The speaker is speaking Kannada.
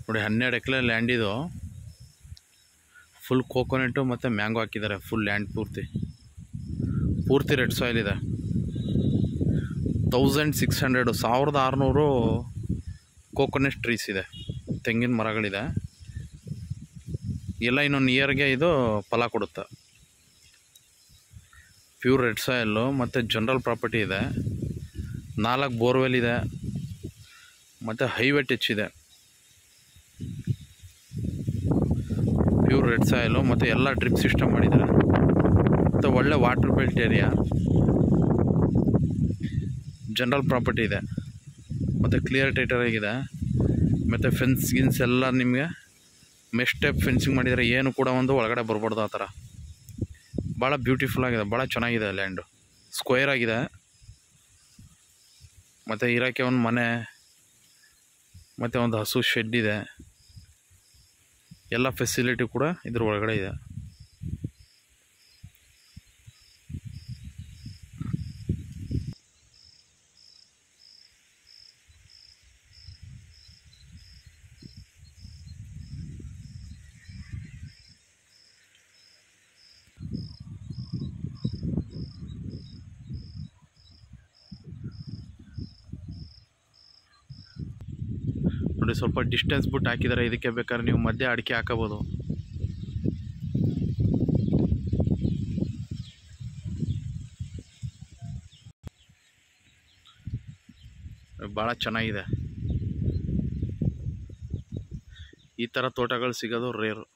ನೋಡಿ ಹನ್ನೆರಡು ಎಕರೆ ಲ್ಯಾಂಡ್ ಇದು ಫುಲ್ ಕೋಕೋನೆಟ್ಟು ಮತ್ತು ಮ್ಯಾಂಗೋ ಹಾಕಿದ್ದಾರೆ ಫುಲ್ ಲ್ಯಾಂಡ್ ಪೂರ್ತಿ ಪೂರ್ತಿ ರೆಡ್ ಸಾಯಿಲ್ ಇದೆ ತೌಸಂಡ್ ಸಿಕ್ಸ್ ಹಂಡ್ರೆಡು ಸಾವಿರದ ಆರುನೂರು ಕೋಕೋನೆಟ್ ಟ್ರೀಸ್ ಇದೆ ತೆಂಗಿನ ಮರಗಳಿದೆ ಎಲ್ಲ ಇನ್ನೊಂದು ಇಯರ್ಗೆ ಇದು ಫಲ ಕೊಡುತ್ತೆ ಪ್ಯೂರ್ ರೆಡ್ ಸಾಯಲ್ಲು ಮತ್ತು ಜನರಲ್ ಪ್ರಾಪರ್ಟಿ ಇದೆ ನಾಲ್ಕು ಬೋರ್ವೆಲ್ ಇದೆ ಮತ್ತು ಹೈವೇ ಟಚ್ ಇದೆ ಪ್ಯೂರ್ ರೆಡ್ ಸಾಯಲು ಮತ್ತು ಎಲ್ಲ ಡ್ರಿಪ್ ಸಿಸ್ಟಮ್ ಮಾಡಿದ್ದಾರೆ ಮತ್ತು ಒಳ್ಳೆ water belt area general property ಇದೆ ಮತ್ತು ಕ್ಲಿಯರ್ ಟೈಟರ್ ಆಗಿದೆ ಮತ್ತು ಫೆನ್ಸ್ ಗಿನ್ಸ್ ಎಲ್ಲ ನಿಮಗೆ ಮೆಶ್ ಟೈಪ್ ಫೆನ್ಸಿಂಗ್ ಮಾಡಿದರೆ ಏನು ಕೂಡ ಒಂದು ಒಳಗಡೆ ಬರ್ಬಾರ್ದು ಆ ಥರ ಭಾಳ ಬ್ಯೂಟಿಫುಲ್ ಆಗಿದೆ ಭಾಳ ಚೆನ್ನಾಗಿದೆ ಲ್ಯಾಂಡು ಸ್ಕ್ವೇರ್ ಆಗಿದೆ ಮತ್ತು ಇರೋಕ್ಕೆ ಒಂದು ಮನೆ ಮತ್ತು ಒಂದು ಹಸು ಶೆಡ್ ಇದೆ ಎಲ್ಲ ಫೆಸಿಲಿಟಿ ಕೂಡ ಇದ್ರ ಒಳಗಡೆ ಇದೆ ನೋಡಿ ಸ್ವಲ್ಪ ಡಿಸ್ಟೆನ್ಸ್ ಬಿಟ್ಟು ಹಾಕಿದ್ದಾರೆ ಇದಕ್ಕೆ ಬೇಕಾದ್ರೆ ನೀವು ಮಧ್ಯೆ ಅಡಿಕೆ ಹಾಕೋಬೋದು ಭಾಳ ಚೆನ್ನಾಗಿದೆ ಈ ಥರ ತೋಟಗಳು ಸಿಗೋದು ರೇರು